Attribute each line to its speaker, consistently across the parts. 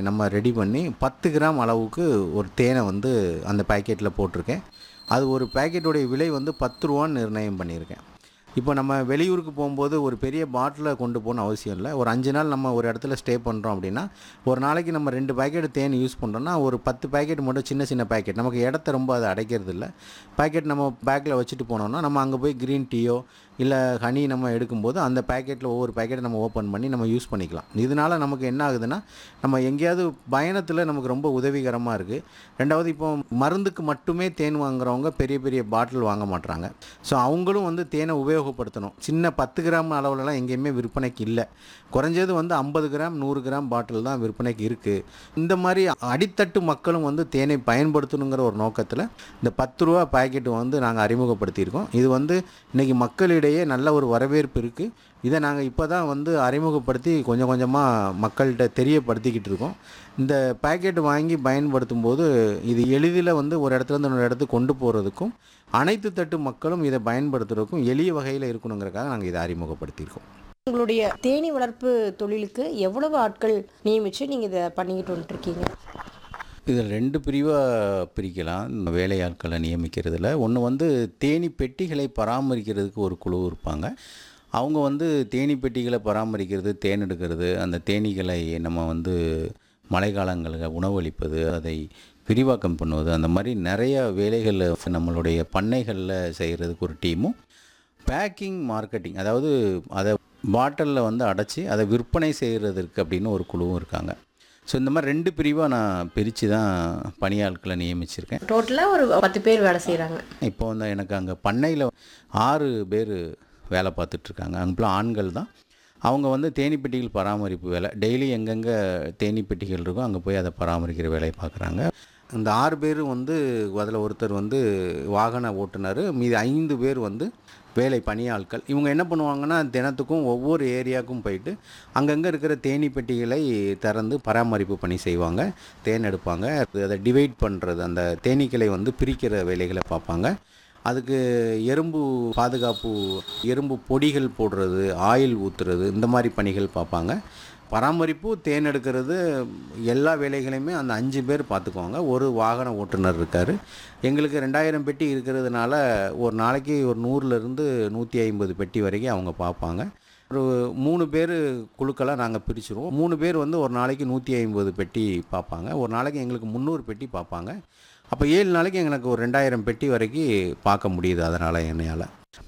Speaker 1: நம்ம ரெடி பண்ணி பத்து கிராம் அளவுக்கு ஒரு தேனை வந்து அந்த பாக்கெட்டில் போட்டிருக்கேன் அது ஒரு பாக்கெட்டுடைய விலை வந்து பத்து ரூபான்னு நிர்ணயம் பண்ணியிருக்கேன் இப்போ நம்ம வெளியூருக்கு போகும்போது ஒரு பெரிய பாட்டிலை கொண்டு போகணும் அவசியம் இல்லை ஒரு அஞ்சு நாள் நம்ம ஒரு இடத்துல ஸ்டே பண்ணுறோம் அப்படின்னா ஒரு நாளைக்கு நம்ம ரெண்டு பாக்கெட் தேன் யூஸ் பண்ணுறோம்னா ஒரு பத்து பாக்கெட் மட்டும் சின்ன சின்ன பாக்கெட் நமக்கு இடத்த ரொம்ப அதை அடைக்கிறது இல்லை பாக்கெட் நம்ம பேக்கில் வச்சுட்டு போனோம்னா நம்ம அங்கே போய் க்ரீன் டீயோ இல்லை ஹனி நம்ம எடுக்கும்போது அந்த பேக்கெட்டில் ஒவ்வொரு பேக்கெட்டை நம்ம ஓப்பன் பண்ணி நம்ம யூஸ் பண்ணிக்கலாம் இதனால் நமக்கு என்ன ஆகுதுன்னா நம்ம எங்கேயாவது பயணத்தில் நமக்கு ரொம்ப உதவிகரமாக இருக்குது ரெண்டாவது இப்போ மருந்துக்கு மட்டுமே தேன் வாங்குறவங்க பெரிய பெரிய பாட்டில் வாங்க மாட்றாங்க ஸோ அவங்களும் வந்து தேனை உபயோகப்படுத்தணும் சின்ன பத்து கிராம் அளவுலலாம் எங்கேயுமே விற்பனைக்கு இல்லை குறைஞ்சது வந்து ஐம்பது கிராம் நூறு கிராம் பாட்டில் தான் விற்பனைக்கு இருக்குது இந்த மாதிரி அடித்தட்டு மக்களும் வந்து தேனை பயன்படுத்தணுங்கிற ஒரு நோக்கத்தில் இந்த பத்து ரூபா பாக்கெட் வந்து நாங்கள் அறிமுகப்படுத்தியிருக்கோம் இது வந்து இன்றைக்கி மக்களிடையே நல்ல ஒரு வரவேற்பு இருக்குது இதை நாங்கள் இப்போ தான் வந்து அறிமுகப்படுத்தி கொஞ்சம் கொஞ்சமாக மக்கள்கிட்ட தெரியப்படுத்திக்கிட்டு இருக்கோம் இந்த பேக்கெட் வாங்கி பயன்படுத்தும் போது இது எளிதில் வந்து ஒரு இடத்துலேருந்து இன்னொரு இடத்துக்கு கொண்டு போகிறதுக்கும் அனைத்து தட்டு மக்களும் இதை பயன்படுத்துறதுக்கும் எளிய வகையில் இருக்கணுங்கிறக்காக நாங்கள் இதை அறிமுகப்படுத்தியிருக்கோம்
Speaker 2: உங்களுடைய தேனீ வளர்ப்பு தொழிலுக்கு எவ்வளவு ஆட்கள் நியமிச்சு நீங்க இதை பண்ணிக்கிட்டு வந்துட்டு இருக்கீங்க
Speaker 1: இதில் ரெண்டு பிரிவாக பிரிக்கலாம் இந்த வேலையாட்களை நியமிக்கிறதுல ஒன்று வந்து தேனி பெட்டிகளை பராமரிக்கிறதுக்கு ஒரு குழு இருப்பாங்க அவங்க வந்து தேனி பெட்டிகளை பராமரிக்கிறது தேன் எடுக்கிறது அந்த தேனீகளை நம்ம வந்து மழைக்காலங்களில் உணவளிப்பது அதை விரிவாக்கம் பண்ணுவது அந்த மாதிரி நிறைய வேலைகள் நம்மளுடைய பண்ணைகளில் செய்கிறதுக்கு ஒரு டீமும் பேக்கிங் மார்க்கெட்டிங் அதாவது அதை பாட்டிலில் வந்து அடைச்சி அதை விற்பனை செய்கிறதுக்கு அப்படின்னு ஒரு குழுவும் இருக்காங்க ஸோ இந்த மாதிரி ரெண்டு பிரிவாக நான் பிரித்து தான் பணியாட்களை நியமிச்சிருக்கேன்
Speaker 2: டோட்டலா ஒரு பத்து பேர் வேலை செய்றாங்க
Speaker 1: இப்போ வந்து எனக்கு அங்கே பண்ணையில் ஆறு பேர் வேலை பார்த்துட்ருக்காங்க அங்கெல்லாம் ஆண்கள் தான் அவங்க வந்து தேனி பெட்டிகள் பராமரிப்பு வேலை டெய்லி எங்கெங்கே தேனி பெட்டிகள் இருக்கோ அங்கே போய் அதை பராமரிக்கிற வேலையை பார்க்குறாங்க இந்த ஆறு பேர் வந்து அதில் ஒருத்தர் வந்து வாகன ஓட்டுநர் மீதி ஐந்து பேர் வந்து வேலை பணியாட்கள் இவங்க என்ன பண்ணுவாங்கன்னா தினத்துக்கும் ஒவ்வொரு ஏரியாவுக்கும் போயிட்டு அங்கங்கே இருக்கிற தேனி பெட்டிகளை திறந்து பராமரிப்பு பணி செய்வாங்க தேன் எடுப்பாங்க அதை டிவைட் பண்ணுறது அந்த தேனீக்களை வந்து பிரிக்கிற வேலைகளை பார்ப்பாங்க அதுக்கு எறும்பு பாதுகாப்பு எறும்பு பொடிகள் போடுறது ஆயில் ஊற்றுறது இந்த மாதிரி பணிகள் பார்ப்பாங்க பராமரிப்பு தேன் எடுக்கிறது எல்லா வேலைகளையுமே அந்த அஞ்சு பேர் பார்த்துக்குவாங்க ஒரு வாகன ஓட்டுநர் இருக்கார் எங்களுக்கு ரெண்டாயிரம் பெட்டி இருக்கிறதுனால ஒரு நாளைக்கு ஒரு நூறுலேருந்து நூற்றி ஐம்பது பெட்டி வரைக்கும் அவங்க பார்ப்பாங்க ஒரு மூணு பேர் குழுக்களாக நாங்கள் பிரிச்சுருவோம் மூணு பேர் வந்து ஒரு நாளைக்கு நூற்றி ஐம்பது பெட்டி பார்ப்பாங்க ஒரு நாளைக்கு எங்களுக்கு முந்நூறு பெட்டி பார்ப்பாங்க அப்போ ஏழு நாளைக்கு எங்களுக்கு ஒரு ரெண்டாயிரம் பெட்டி வரைக்கும் பார்க்க முடியுது அதனால் என்னையால்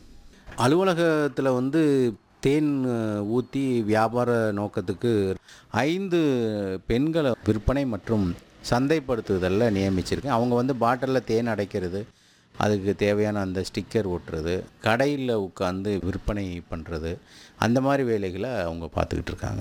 Speaker 1: அலுவலகத்தில் வந்து தேன் ஊற்றி வியாபார நோக்கத்துக்கு ஐந்து பெண்களை விற்பனை மற்றும் சந்தைப்படுத்துதலில் நியமிச்சிருக்கேன் அவங்க வந்து பாட்டிலில் தேன் அடைக்கிறது அதுக்கு தேவையான அந்த ஸ்டிக்கர் ஒட்டுறது கடையில் உட்காந்து விற்பனை பண்ணுறது அந்த மாதிரி வேலைகளை அவங்க பார்த்துக்கிட்டு இருக்காங்க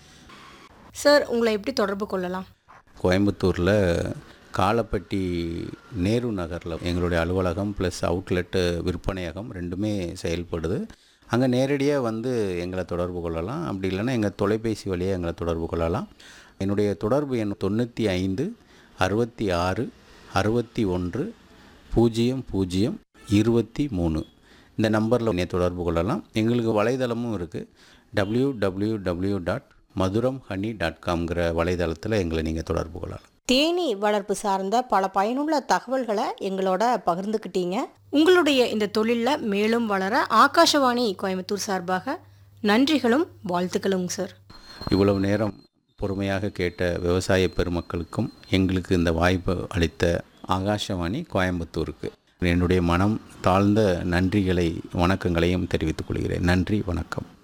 Speaker 2: சார் உங்களை எப்படி தொடர்பு கொள்ளலாம்
Speaker 1: கோயம்புத்தூரில் காலப்பட்டி நேரு நகரில் எங்களுடைய அலுவலகம் ப்ளஸ் அவுட்லெட்டு விற்பனையகம் ரெண்டுமே செயல்படுது அங்கே நேரடியாக வந்து எங்களை தொடர்பு கொள்ளலாம் அப்படி இல்லைன்னா எங்கள் தொலைபேசி வழியாக எங்களை தொடர்பு கொள்ளலாம் என்னுடைய தொடர்பு எண் தொண்ணூற்றி ஐந்து அறுபத்தி ஆறு அறுபத்தி ஒன்று பூஜ்ஜியம் பூஜ்ஜியம் இருபத்தி மூணு இந்த நம்பரில் என்னை தொடர்பு கொள்ளலாம் எங்களுக்கு வலைதளமும் இருக்குது W W W dot Madhuram honey dot காம்ங்கிற வலைதளத்தில் எங்களை நீங்கள் தொடர்பு கொள்ளலாம்
Speaker 2: தேனீ வளர்ப்பு சார்ந்த பல பயனுள்ள தகவல்களை எங்களோட பகிர்ந்துக்கிட்டீங்க உங்களுடைய இந்த தொழிலில் மேலும் வளர ஆகாஷவாணி கோயம்புத்தூர் சார்பாக நன்றிகளும் வாழ்த்துக்களும் சார்
Speaker 1: இவ்வளவு நேரம் பொறுமையாக கேட்ட விவசாய பெருமக்களுக்கும் எங்களுக்கு இந்த வாய்ப்பு அளித்த ஆகாஷவாணி கோயம்புத்தூருக்கு என்னுடைய மனம் தாழ்ந்த நன்றிகளை வணக்கங்களையும் தெரிவித்துக் கொள்கிறேன் நன்றி வணக்கம்